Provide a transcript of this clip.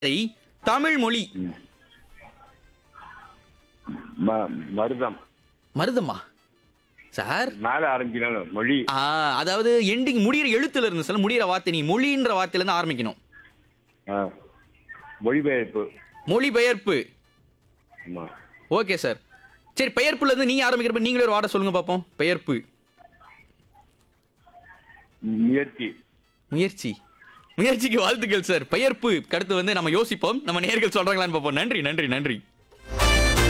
வார்த்தை தமிழ் மொழி ம- மருதம் மருதமா சார் மேல ஆரம்பிக்கணும் மொழி ஆ, அதாவது எண்டிங் முடியிற எழுத்துல இருந்து சார் முடியிற வார்த்தை நீ மொழின்ற வார்த்தையில இருந்து ஆரம்பிக்கணும் ஆ. மொழிபெயர்ப்பு மொழிபெயர்ப்பு ஆமா ஓகே சார் சரி பெயர்ப்புல இருந்து நீங்க ஆரம்பிக்கிறப்ப நீங்களே ஒரு வார்த்தை சொல்லுங்க பார்ப்போம் பெயர்ப்பு முயற்சி முயற்சி முயற்சிக்கு வாழ்த்துக்கள் சார் பெயர்ப்பு அடுத்து வந்து நம்ம யோசிப்போம் நம்ம நேர்கள் சொல்றாங்களான்னு பார்ப்போம் நன்றி நன்றி நன்றி